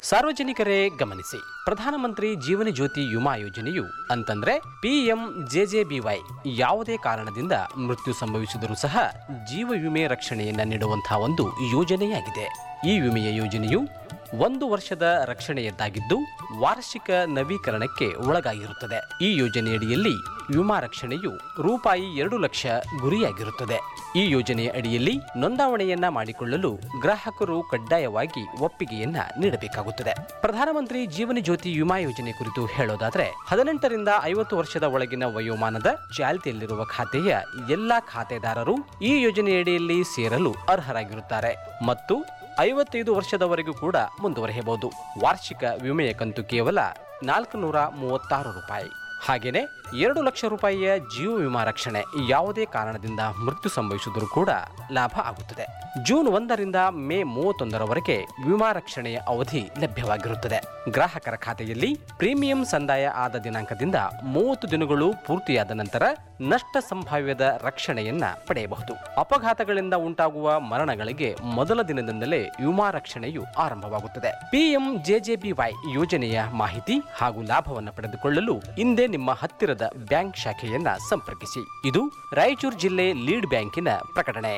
ಸಾರ್ವಜನಿಕರೇ ಗಮನಿಸಿ ಪ್ರಧಾನಮಂತ್ರಿ ಜೀವನ ಜ್ಯೋತಿ ವಿಮಾ ಯೋಜನೆಯು ಅಂತಂದ್ರೆ ಪಿಎಂ ಜೆಜೆಬಿವೈ ಯಾವುದೇ ಕಾರಣದಿಂದ ಮೃತ್ಯು ಸಂಭವಿಸಿದರೂ ಸಹ ಜೀವ ವಿಮೆ ರಕ್ಷಣೆಯನ್ನ ನೀಡುವಂತಹ ಒಂದು ಯೋಜನೆಯಾಗಿದೆ ಈ ವಿಮೆಯ ಯೋಜನೆಯು ಒಂದು ವರ್ಷದ ರಕ್ಷಣೆಯದ್ದಾಗಿದ್ದು ವಾರ್ಷಿಕ ನವೀಕರಣಕ್ಕೆ ಒಳಗಾಗಿರುತ್ತದೆ ಈ ಯೋಜನೆಯಡಿಯಲ್ಲಿ ವಿಮಾ ರಕ್ಷಣೆಯು ರೂಪಾಯಿ ಎರಡು ಲಕ್ಷ ಗುರಿಯಾಗಿರುತ್ತದೆ ಈ ಯೋಜನೆಯ ಅಡಿಯಲ್ಲಿ ನೋಂದಾವಣೆಯನ್ನ ಮಾಡಿಕೊಳ್ಳಲು ಗ್ರಾಹಕರು ಕಡ್ಡಾಯವಾಗಿ ಒಪ್ಪಿಗೆಯನ್ನ ನೀಡಬೇಕಾಗುತ್ತದೆ ಪ್ರಧಾನಮಂತ್ರಿ ಜೀವನ ಜ್ಯೋತಿ ವಿಮಾ ಯೋಜನೆ ಕುರಿತು ಹೇಳೋದಾದ್ರೆ ಹದಿನೆಂಟರಿಂದ ಐವತ್ತು ವರ್ಷದ ಒಳಗಿನ ವಯೋಮಾನದ ಚಾಲ್ತಿಯಲ್ಲಿರುವ ಖಾತೆಯ ಎಲ್ಲಾ ಖಾತೆದಾರರು ಈ ಯೋಜನೆಯಡಿಯಲ್ಲಿ ಸೇರಲು ಅರ್ಹರಾಗಿರುತ್ತಾರೆ ಮತ್ತು ಐವತ್ತೈದು ವರ್ಷದವರೆಗೂ ಕೂಡ ಮುಂದುವರೆಯಬಹುದು ವಾರ್ಷಿಕ ವಿಮೆಯ ಕಂತು ಕೇವಲ ನಾಲ್ಕು ನೂರ ಮೂವತ್ತಾರು ರೂಪಾಯಿ ಹಾಗೇನೆ ಎರಡು ಲಕ್ಷ ರೂಪಾಯಿಯ ಜೀವ ವಿಮಾ ರಕ್ಷಣೆ ಯಾವುದೇ ಕಾರಣದಿಂದ ಮೃತ್ಯು ಸಂಭವಿಸಿದರೂ ಕೂಡ ಲಾಭ ಆಗುತ್ತದೆ ಜೂನ್ ಒಂದರಿಂದ ಮೇ ಮೂವತ್ತೊಂದರವರೆಗೆ ವಿಮಾ ರಕ್ಷಣೆಯ ಅವಧಿ ಲಭ್ಯವಾಗಿರುತ್ತದೆ ಗ್ರಾಹಕರ ಖಾತೆಯಲ್ಲಿ ಪ್ರೀಮಿಯಂ ಸಂದಾಯ ಆದ ದಿನಾಂಕದಿಂದ ಮೂವತ್ತು ದಿನಗಳು ಪೂರ್ತಿಯಾದ ನಂತರ ನಷ್ಟ ಸಂಭಾವ್ಯದ ರಕ್ಷಣೆಯನ್ನ ಪಡೆಯಬಹುದು ಅಪಘಾತಗಳಿಂದ ಉಂಟಾಗುವ ಮರಣಗಳಿಗೆ ಮೊದಲ ದಿನದಿಂದಲೇ ವಿಮಾ ರಕ್ಷಣೆಯು ಆರಂಭವಾಗುತ್ತದೆ ಪಿಎಂ ಜೆಜೆಬಿವೈ ಯೋಜನೆಯ ಮಾಹಿತಿ ಹಾಗೂ ಲಾಭವನ್ನು ಪಡೆದುಕೊಳ್ಳಲು ಹಿಂದೆ ನಿಮ್ಮ ಹತ್ತಿರದ ಬ್ಯಾಂಕ್ ಶಾಖೆಯನ್ನ ಸಂಪರ್ಕಿಸಿ ಇದು ರಾಯಚೂರು ಜಿಲ್ಲೆ ಲೀಡ್ ಬ್ಯಾಂಕಿನ ಪ್ರಕಟಣೆ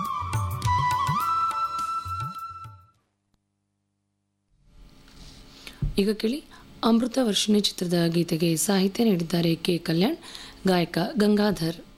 ಈಗ ಕೇಳಿ ಅಮೃತ ವರ್ಷಿಣಿ ಚಿತ್ರದ ಗೀತೆಗೆ ಸಾಹಿತ್ಯ ನೀಡಿದ್ದಾರೆ ಕೆ ಕಲ್ಯಾಣ್ ಗಾಯಕ ಗಂಗಾಧರ್